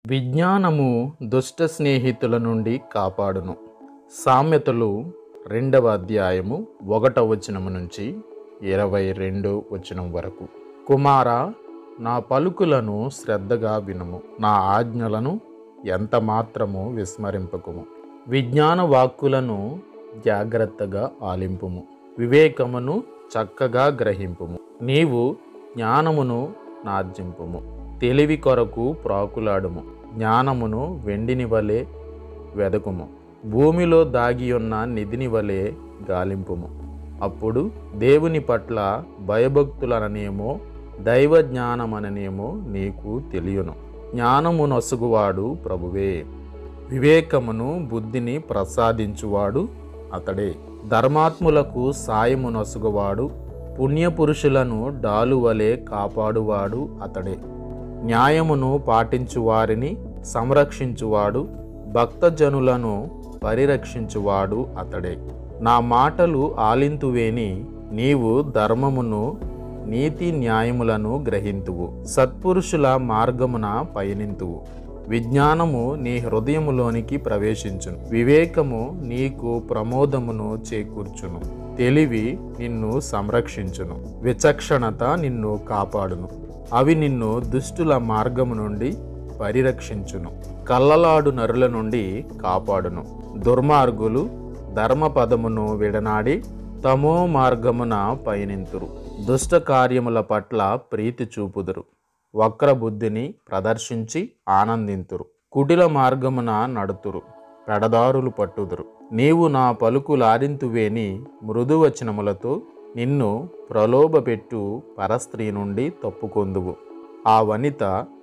విజ్ఞానము దుష్ట స్నేహితుల నుండి కాపాడును సామెతలు రెండవ అధ్యాయము ఒకటవ వచనము నుంచి ఇరవై రెండు వచనం వరకు కుమార నా పలుకులను శ్రద్ధగా వినుము నా ఆజ్ఞలను ఎంత మాత్రము విస్మరింపకుము విజ్ఞాన వాక్కులను జాగ్రత్తగా ఆలింపుము వివేకమును చక్కగా గ్రహింపుము నీవు జ్ఞానమును నార్జింపుము తెలివి కొరకు ప్రాకులాడుము జ్ఞానమును వెండిని వలె వెదకుము భూమిలో దాగియున్న నిధిని వలె గాలింపుము అప్పుడు దేవుని పట్ల భయభక్తులననేమో దైవ జ్ఞానమననేమో నీకు తెలియను జ్ఞానము నొసగువాడు ప్రభువే వివేకమును బుద్ధిని ప్రసాదించువాడు అతడే ధర్మాత్ములకు సాయము నొసగువాడు పుణ్యపురుషులను డాలువలే కాపాడువాడు అతడే న్యాయమును పాటించు వారిని సంరక్షించువాడు భక్తజనులను పరిరక్షించువాడు అతడే నా మాటలు ఆలింతువేని నీవు ధర్మమును నీతి న్యాయములను గ్రహింతువు సత్పురుషుల మార్గమున పయనింతువు విజ్ఞానము నీ హృదయములోనికి ప్రవేశించును వివేకము నీకు ప్రమోదమును చేకూర్చును తెలివి నిన్ను సంరక్షించును విచక్షణత నిన్ను కాపాడును అవి నిన్ను దుష్టుల మార్గము నుండి పరిరక్షించును కల్లలాడు నరుల నుండి కాపాడును దుర్మార్గులు ధర్మపదమును విడనాడి తమో మార్గమున పయనింతురు దుష్ట కార్యముల పట్ల ప్రీతి చూపుదురు వక్ర బుద్ధిని ప్రదర్శించి ఆనందింతురు కుటిల మార్గమున నడుతురు పెడదారులు పట్టుదురు నీవు నా పలుకులారింతువేని మృదువచనములతో నిన్ను ప్రలోభపెట్టు పరస్త్రీ నుండి తప్పుకొందువు ఆ వనిత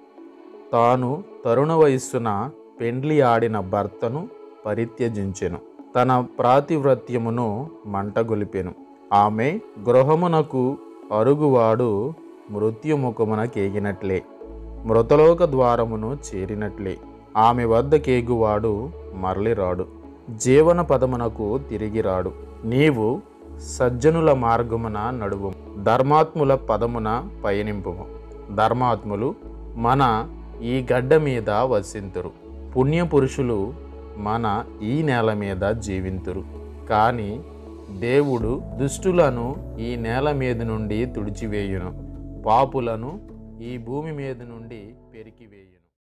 తాను తరుణ వయస్సున పెండ్లి ఆడిన భర్తను పరిత్యజించెను తన ప్రాతివ్రత్యమును మంటగొలిపెను ఆమె గృహమునకు అరుగువాడు మృత్యుముఖమున కేగినట్లే మృతలోక ద్వారమును చేరినట్లే ఆమె వద్ద కేగువాడు మరలి రాడు జీవన పదమునకు తిరిగి రాడు నీవు సజ్జనుల మార్గమున నడువు ధర్మాత్ముల పదమున పయనింపుము ధర్మాత్ములు మన ఈ గడ్డ మీద వసింతురు పుణ్యపురుషులు మన ఈ నేల మీద జీవింతురు కానీ దేవుడు దుష్టులను ఈ నేల మీద నుండి తుడిచివేయును పాపులను ఈ భూమి మీద నుండి పెరికివేయును